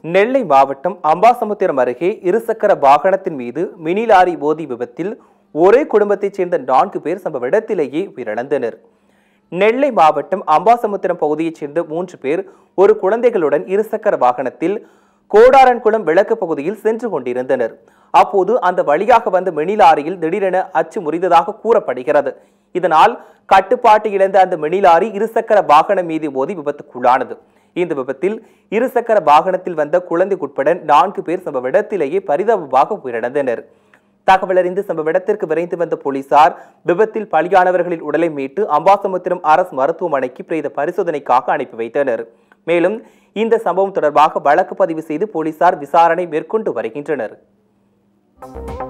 நெல்லை மாவட்டம் அம்பாசமுத்திரம் அருகே இருசக்கர வாகனத்தின் மீது மினி லாரி மோதி விபத்தில் ஒரே குடும்பத்தைச் சேர்ந்த நான்கு பேர் சம்பவ இடத்திலேயே உயிரிழந்தனர் நெல்லை மாவட்டம் அம்பாசமுத்திரம் பகுதியைச் சேர்ந்த மூன்று பேர் ஒரு குழந்தைகளுடன் இருசக்கர வாகனத்தில் கோடாரன்குளம் விளக்கு பகுதியில் சென்று கொண்டிருந்தனர் அப்போது அந்த வழியாக வந்த மினி லாரியில் திடீரென அச்சு முறிந்ததாக கூறப்படுகிறது இதனால் கட்டுப்பாட்டு இழந்த அந்த மினி லாரி இருசக்கர வாகனம் மீது மோதி விபத்துக்குள்ளானது இந்த விபத்தில் இருசக்கர வாகனத்தில் வந்த குழந்தை உட்பட நான்கு பேர் சம்பவ இடத்திலேயே பரிதாபமாக உயிரிழந்தனர் தகவல் அறிந்து சம்பவ இடத்திற்கு விரைந்து வந்த போலீசார் விபத்தில் பலியானவர்களின் உடலை மீட்டு அம்பாசமுத்திரம் அரசு மருத்துவமனைக்கு பிரேத பரிசோதனைக்காக அனுப்பி வைத்தனர் மேலும் இந்த சம்பவம் தொடர்பாக வழக்கு பதிவு செய்து போலீசார் விசாரணை மேற்கொண்டு வருகின்றனர்